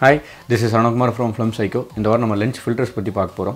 hi this is Anukumar from film psycho இந்த வாரம் நம்ம லென்ஸ் ஃபில்டர்ஸ் பற்றி பார்க்க போகிறோம்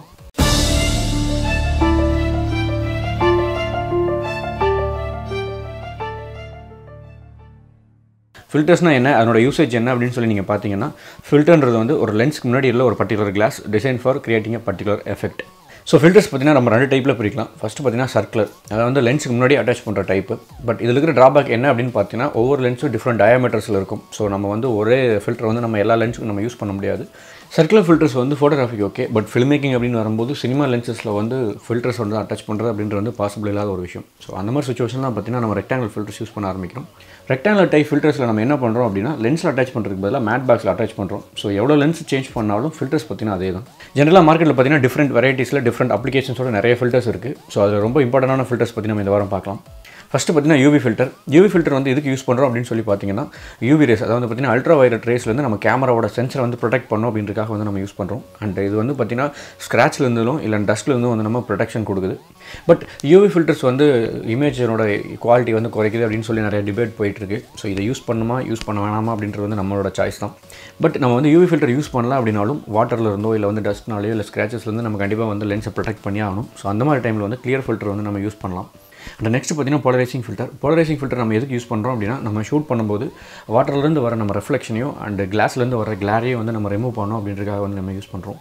ஃபில்டர்ஸ்னால் என்ன அதனோட யூசேஜ் என்ன அப்படின்னு சொல்லி நீங்கள் பார்த்தீங்கன்னா ஃபில்டர்ன்றது வந்து ஒரு லென்ஸ்க்கு முன்னாடி உள்ள ஒரு particular glass design for creating a particular effect so filters பார்த்தீங்கன்னா நம்ம ரெண்டு டைப்பில் பிரிக்கலாம் ஃபஸ்ட்டு பார்த்தீங்கன்னா சர்க்குலர் அதாவது வந்து லென்ஸுக்கு முன்னாடி அட்டாச் பண்ணுற டைப்பு பட் இதில் இருக்கிற ட்ராபேக் என்ன அப்படின்னு பார்த்தீங்கன்னா ஒவ்வொரு லென்ஸும் டிஃப்ரெண்ட் டயாமீட்டர்ஸில் இருக்கும் ஸோ நம்ம வந்து ஒரே ஃபில்டர் வந்து நம்ம எல்லா லென்ஸுக்கும் நம்ம யூஸ் பண்ண முடியாது சர்க்குலர் ஃபில்டர்ஸ் வந்து photographic okay but film making அப்படின்னு வரும்போது சினிமா லென்சஸில் வந்து ஃபில்டர்ஸ் வந்து அட்டாச் பண்ணுறது அப்படின்றது வந்து பாசிபிள் இல்லாத ஒரு விஷயம் ஸோ அந்த மாதிரி சுச்சுவேஷன்லாம் பார்த்தீங்கன்னா நம்ம ரெக்டாங்கல் ஃபில்டர்ஸ் யூஸ் பண்ண ஆரம்பிக்கிறோம் ரெக்டாங்கல் டைப் ஃபில்டர்ஸில் நம்ம என்ன பண்ணுறோம் அப்படின்னா லென்ஸில் அட்டாச் பண்ணுறதுக்கு பதிலாக மேட் பாக்ஸில் அட்டாச் பண்ணுறோம் ஸோ எவ்வளோ லென்ஸ் சேஞ்ச் பண்ணாலும் ஃபில்டர்ஸ் பார்த்தீங்கன்னா அதே தான் ஜென்ரலாக மார்க்கெட்டில் பார்த்தீங்கன்னா டிஃப்ரெண்ட் வெரைட்டிஸில் டிஃப்ரெண்ட் அப்ளிகேஷன்ஸோட நிறைய ஃபில்டர்ஸ் இருக்குது ஸோ அதில் ரொம்ப இம்பார்ட்டண்டான ஃபில்டர்ஸ் பற்றி நம்ம இந்த வாரம் பார்க்கலாம் ஃபஸ்ட்டு பார்த்தீங்கன்னா யூவி ஃபில்டர் யூவி ஃபில்டர் வந்து எதுக்கு யூஸ் பண்ணுறோம் அப்படின்னு சொல்லி பார்த்தீங்கன்னா யூவி ரேஸ் அதாவது வந்து பார்த்தீங்கன்னா அல்ட்ரா வயலட் ரேஸ்லேருந்து நம்ம கேமராவோட சென்சரை வந்து ப்ரொடெக்ட் பண்ணோம் அப்படின்றக்காக வந்து நம்ம யூஸ் பண்ணுறோம் அண்ட் இது வந்து பார்த்தீங்கன்னா ஸ்க்ராட்ச்லேருந்தும் இல்லை டஸ்ட்லேருந்தும் வந்து நம்ம ப்ரொடெக்ஷன் கொடுக்குது பட் யூவி ஃபில்டர்ஸ் வந்து இமேஜனோட குவாலிட்டி வந்து குறைக்குது அப்படின்னு சொல்லி நிறைய டிபேட் போயிட்டுருக்கு ஸோ இதை யூஸ் பண்ணுமா யூஸ் பண்ண வேணாமா அப்படின்றது வந்து நம்மளோட சாய்ஸ் தான் பட் நம்ம வந்து யூவி ஃபில்டர் யூஸ் பண்ணலாம் அப்படின்னாலும் வாட்டரில் இருந்தோ இல்லை வந்து டஸ்ட்னாலேயோ இல்லை ஸ்க்ராச்சஸ்லேருந்து நம்ம கண்டிப்பாக வந்து லென்ஸை ப்ரொடெக்ட் பண்ணி ஆகணும் ஸோ அந்த மாதிரி டைமில் வந்து கிளியர் ஃபில்டர் வந்து நம்ம யூஸ் பண்ணலாம் அண்ட் நெக்ஸ்ட் பார்த்தீங்கன்னா போலரைசிங் ஃபில்டர் போலரைசிங் ஃபில்டர் நம்ம எதுக்கு யூஸ் பண்ணுறோம் அப்படின்னா நம்ம ஷூட் பண்ணும்போது வாட்டர்லேருந்து வர நம்ம ரெஃப்ளெக்ஷனையும் அண்ட் கிளாஸ்லேருந்து வர கிளாரையும் வந்து நம்ம ரிமூவ் பண்ணோம் அப்படின்றதுக்காக வந்து நம்ம யூஸ் பண்ணுறோம்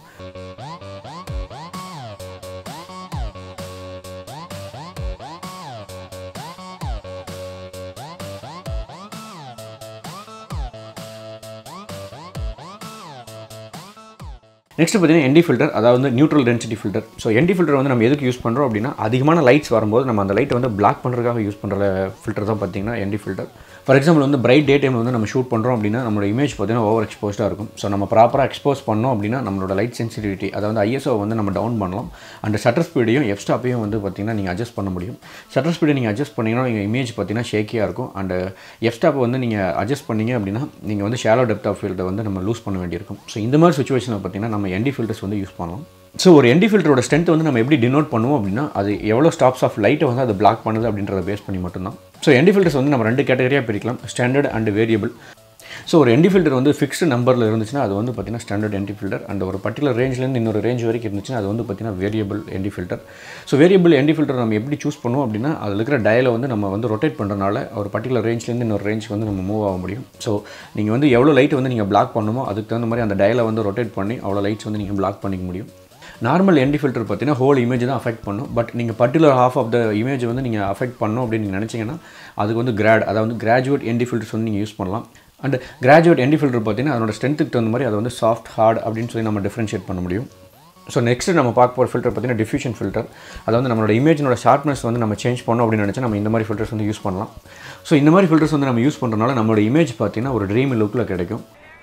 நெக்ஸ்ட் பார்த்தீங்கன்னா என்டி ஃபில்டர் அதாவது வந்து neutral density filter so ND filter வந்து நம்ம எதுக்கு யூஸ் பண்ணுறோம் அப்படின்னா அதிகமான லைட்ஸ் வரும்போது நம்ம அந்த லைட்டை வந்து பிளாக் பண்ணுறதுக்காக யூஸ் பண்ணுற ஃபில்டர் தான் பார்த்தீங்கன்னா என்டி ஃபில்டர் ஃபார் எக்ஸாம்பிள் வந்து பிரைட் டே டைமில் வந்து நம்ம ஷூட் பண்ணுறோம் அப்படின்னா நம்மளோட இமேஜ் பார்த்தீங்கன்னா ஓவர் எக்ஸ்போஸ்டாக இருக்கும் ஸோ நம்ம ப்ராப்பராக எக்ஸ்போஸ் பண்ணோம் அப்படின்னா நம்மளோட லைட் சென்சிட்டிவிட்டி அதாவது ஐஎஸ்ஓ வந்து நம்ம டவுன் பண்ணலாம் அண்ட் ஷட்டர் ஸ்பீடையும் எஃப் ஸ்டாப்பையும் வந்து பார்த்தீங்கன்னா நீங்கள் அட்ஜஸ்ட் பண்ண முடியும் ஷட்டர் ஸ்பீடை நீங்கள் அட்ஜஸ்ட் பண்ணிங்கன்னா நீங்கள் இமேஜ் பார்த்தீங்கன்னா ஷேக்கியாக இருக்கும் அண்ட் எஃப் ஸ்டாப்பை வந்து நீங்கள் அட்ஜஸ்ட் பண்ணீங்க அப்படின்னா நீங்கள் வந்து ஷேலோ டெப்த் ஆஃப் ஃபீல்டை வந்து நம்ம லூஸ் பண்ண வேண்டியிருக்கும் ஸோ இந்த மாதிரி சுச்சுவேஷனில் பார்த்தீங்கன்னா நம்ம என்டி ஃபில்டர்ஸ் வந்து யூஸ் பண்ணலாம் ஸோ ஒரு என்டி ஃபில்டரோட ஸ்ட்ரென்த் வந்து நம்ம எப்படி டினோட் பண்ணுவோம் அப்படின்னா அது எவ்வளோ ஸ்டாப்ஸ் ஆஃப் லைட்டை வந்து அது பிளாக் பண்ணுது அப்படின்றத பேஸ் பண்ணி மட்டும்தான் ஸோ என்டி ஃபில்டர்ஸ் வந்து நம்ம ரெண்டு கேட்டகரியாக பிரிக்கலாம் ஸ்டாண்டர்ட் அண்ட் வேரியபிள் ஸோ ஒரு என்டி ஃபில்டர் வந்து ஃபிக்ஸ்டு நம்பரில் இருந்துச்சுன்னா அது வந்து பார்த்தீங்கன்னா ஸ்டாண்டர்ட் என்டி ஃபில்டர் அண்ட் ஒரு பர்டிகுலர் ரேஞ்சிலேருந்து இன்னொரு ரேஞ்ச் வரைக்கும் இருந்துச்சுன்னா அது வந்து பார்த்தீங்கன்னா variable ND filter so variable ND filter நம்ம எப்படி சூஸ் பண்ணுவோம் அப்படின்னா அதில் இருக்கிற டயலை வந்து நம்ம வந்து ரொட்டேட் பண்ணுறனால ஒரு பர்டிகுலர் ரேஞ்ச்லேருந்து இன்னொரு ரேஞ்சுக்கு வந்து நம்ம மூவ் ஆக முடியும் ஸோ நீங்கள் வந்து எவ்வளோ லைட் வந்து நீங்கள் பிளாக் பண்ணுமோ அதுக்கு தகுந்த மாதிரி அந்த டயலை வந்து ரொட்டேட் பண்ணி அவ்வளோ லைட்ஸ் வந்து நீங்கள் பிளாக் பண்ணிக்க முடியும் நார்மல் என்டி ஃபில்டர் பார்த்தீங்கன்னா ஹோல் இமேஜ் தான் அஃபெக்ட் பண்ணும் பட் நீங்கள் particular half of the image வந்து நீங்கள் அஃபெக்ட் பண்ணணும் அப்படின்னு நீங்கள் நினச்சிங்கன்னா அதுக்கு வந்து கிராட் அதாவது கிராஜுவேட் என்டி ஃபில்டர்ஸ் வந்து நீங்கள் யூஸ் பண்ணலாம் அண்ட் கிராஜுவேட் என்டி ஃபில்டர் பார்த்தீங்கன்னா அதோட ஸ்ட்ரென்த்துக்கு தகுந்த மாதிரி அதை வந்து சாஃப்ட் ஹார்ட் அப்படின்னு சொல்லி நம்ம டிஃப்ரென்ஷியேட் பண்ண முடியும் ஸோ நெக்ஸ்ட் நம்ம பார்க்க போகிற ஃபில்டர் பார்த்தீங்கன்னா டிஃப்யூஷன் ஃபில்டர் அதாவது நம்மளோட இமேஜினோட ஷார்ப்னஸ் வந்து நம்ம சேஞ்ச் பண்ணோம் அப்படின்னு நினச்சா நம்ம இந்த மாதிரி ஃபில்டர்ஸ் வந்து யூஸ் பண்ணலாம் ஸோ இந்த மாதிரி ஃபில்டர்ஸ் வந்து நம்ம யூஸ் பண்ணுறதுனால நம்மளோட இமேஜ் பார்த்தீங்கன்னா ஒரு ட்ரீம் லுக்கில் கிடைக்கும்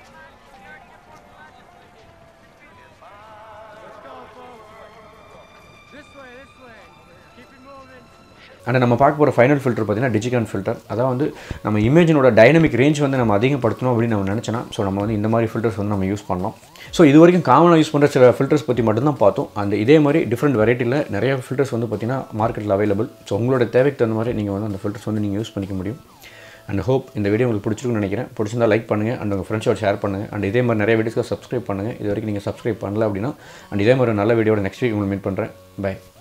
அண்ட் நம்ம பார்க்க போகிற ஃபைனல் ஃபில்டர் பார்த்தீங்கன்னா டிஜிகன் ஃபில்டர் அதாவது வந்து நம்ம இமேஜினோட டைனமிக் ரேஞ்ச் வந்து நம்ம அதிகப்படுத்தணும் அப்படின்னு நம்ம நினச்சோன்னா ஸோ நம்ம வந்து இந்த மாதிரி ஃபில்டர்ஸ் வந்து நம்ம யூஸ் பண்ணலாம் ஸோ இது வரைக்கும் காமனாக யூஸ் பண்ணுற சில ஃபில்டர்ஸ் பற்றி மட்டும்தான் பார்த்தோம் அந்த இதே மாதிரி டிஃப்ரெண்ட் வெரைட்டியில் நிறைய ஃபில்டர்ஸ் வந்து பார்த்தீங்கன்னா மார்க்கெட்டில் அவைலபிள் ஸோ உங்களோட தேவைக்கு தகுந்த மாதிரி நீங்கள் வந்து அந்த ஃபில்டர்ஸ் வந்து நீங்கள் யூஸ் பண்ணிக்க முடியும் அண்ட் ஹோப் இந்த வீடியோ உங்களுக்கு பிடிச்சிருக்குன்னு நினைக்கிறேன் பிடிச்சிருந்தா லைக் பண்ணுங்கள் அண்ட் உங்கள் ஃப்ரெண்ட்ஸோட ஷேர் பண்ணுங்கள் அண்ட் இதே மாதிரி நிறைய வீடியோஸ்க்கு சப்ஸ்கிரைப் பண்ணுங்கள் இது வரைக்கும் நீங்கள் சப்ஸ்கிரைப் பண்ணல அப்படின்னா அண்ட் இதே மாதிரி நல்ல வீடியோட நெக்ஸ்ட் வீக் உங்களுக்கு மீட் பண்ணுறேன் பை